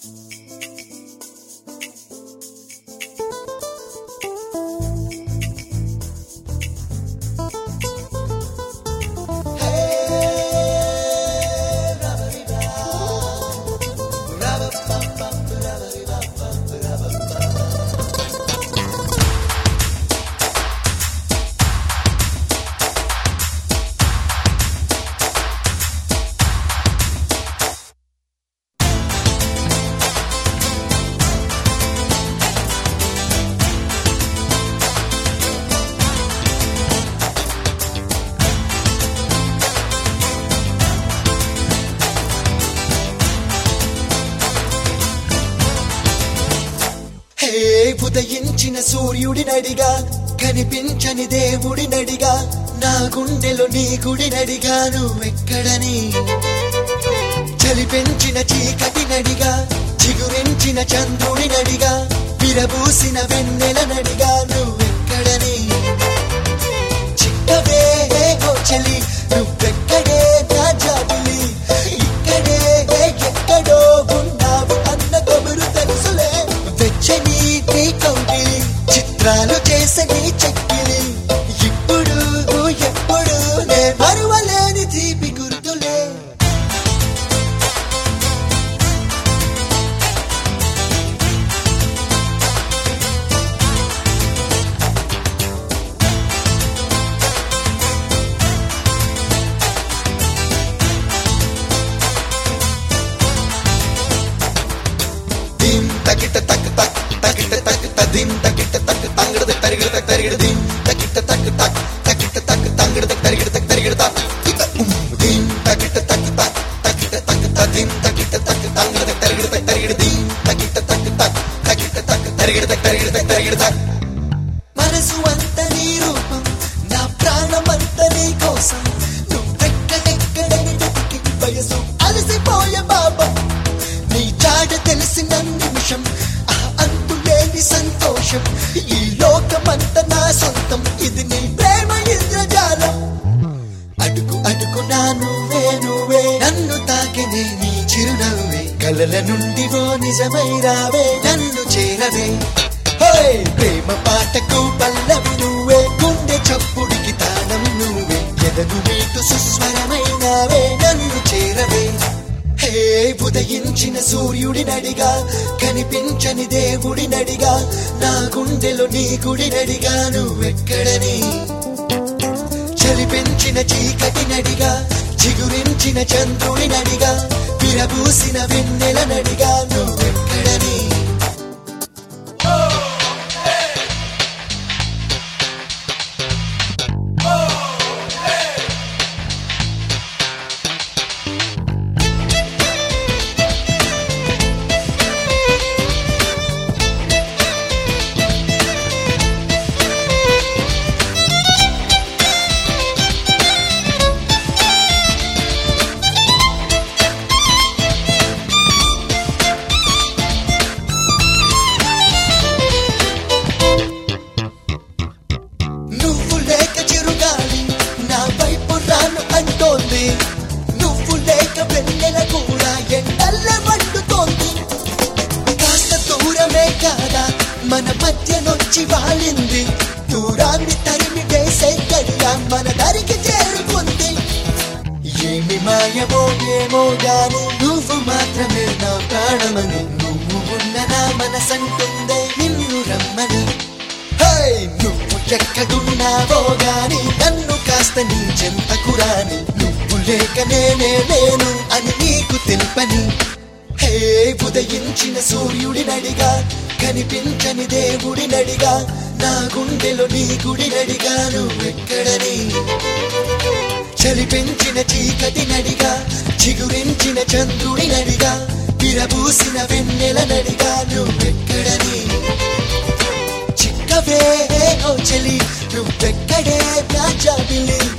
హే ఉదయించిన సూర్యుడినడిగా కనిపించని దేవుడినడిగా నా గుండెలో నీ గుడినడిగా నువ్వెక్కడని చలి పెంచిన చీకటినడిగా చిగురించిన చంద్రుడినడిగా విరబూసిన వెన్నెలనడిగా నువ్వెక్కడని చిక్కవే ఓ చలి నువ్వెక్కడే నా జాబిలి ఇక్కడే ఎక్కడో ఉన్నావు అన్న కబురు తెలుసులే వెచ్చని నీ కౌగిలి చిత్రాలు చేసే నీ చెక్కిలి ఇప్పుడు ఎప్పుడు నే మరువలేని తీపి గుర్తులే దిం తకిట తక్ తక్ తకిట తక్ తదిం తకిట తక్ తంగడ తరిగిడ తక్ తరిగిడ దిం తకిట తక్ తక్ తకిట తక్ తంగడ తరిగిడ తక్ తరిగిడ తా ఇక ఉమ్ దిం తకిట తక్ తక్ తకిట తక్ తదిం తకిట తక్ తంగడ తరిగిడ తక్ తరిగిడ దిం తకిట తక్ తక్ తకిట తక్ తరిగిడ తక్ తరిగిడ తక్ తరిగిడ తా మనసు అంత నీ రూపం నా ప్రాణమంత నీ కోసం నువ్వెక్కడెక్కడని వెతికి వయసు అలసిపోయే బాబా నీ జాడ తెలిసిన నిమిషం ఆ అంతులేని సంతోషం ఈ లోకమంత నా సొంతం ఇది నీ ప్రేమ ఇంద్రజాలం అడుగు అడుగు నా నువ్వే నువ్వే నన్ను తాకినే నీ చిరునవ్వే కలల నుండి ఓ నిజమై రావే నన్ను చేరవే హోయ్ ప్రేమ పాటకు పల్లవి నువ్వే గుండె చప్పుడికి తాళం నువ్వే ఎదగు మీటు సుస్వరమైనావే నన్ను చేరవే హే ఉదయించిన సూర్యుడినడిగా కనిపించని దేవుడినడిగా నా గుండెలో నీ గుడినడిగా నువ్వెక్కడని చలి పెంచిన చీకటినడిగా చిగురించిన చంద్రుడినడిగా విరబూసిన వెన్నెలనడిగా నువ్వెక్కడని నువ్వు లేక చిరుగాలి నా వైపు రాను అంటోంది నువ్వు లేక వెన్నెల కూడా ఎండల్ల వండుతోంది కాస్త దూరమే కాదా మన మధ్యనొచ్చి వాలింది దూరాన్ని తరిమి వేసే గడియ మన దరికి చేరుకుంది ఏమి మాయమో ఏమో గాని నువ్వు మాత్రమే నా ప్రాణమని నువ్వు ఉన్న నా మనసంటుందే నిన్ను రమ్మని హై నువ్వు ఎక్కడున్నావో గాని నన్ను కాస్త నీ చెంతకు రాని నువ్వు లేక నేనే లేను అని నీకు తెలుపని హే ఉదయించిన సూర్యుడినడిగా కనిపించని దేవుడినడిగా నా గుండెలో నీ గుడినడిగా నువ్వెక్కడని చలి పెంచిన చీకటినడిగా చిగురించిన చంద్రుడినడిగా విరబూసిన వెన్నెలనడిగా నువ్వెక్కడని చిక్కవే ఓ చలి నువ్వెక్కడే నా జాబిలి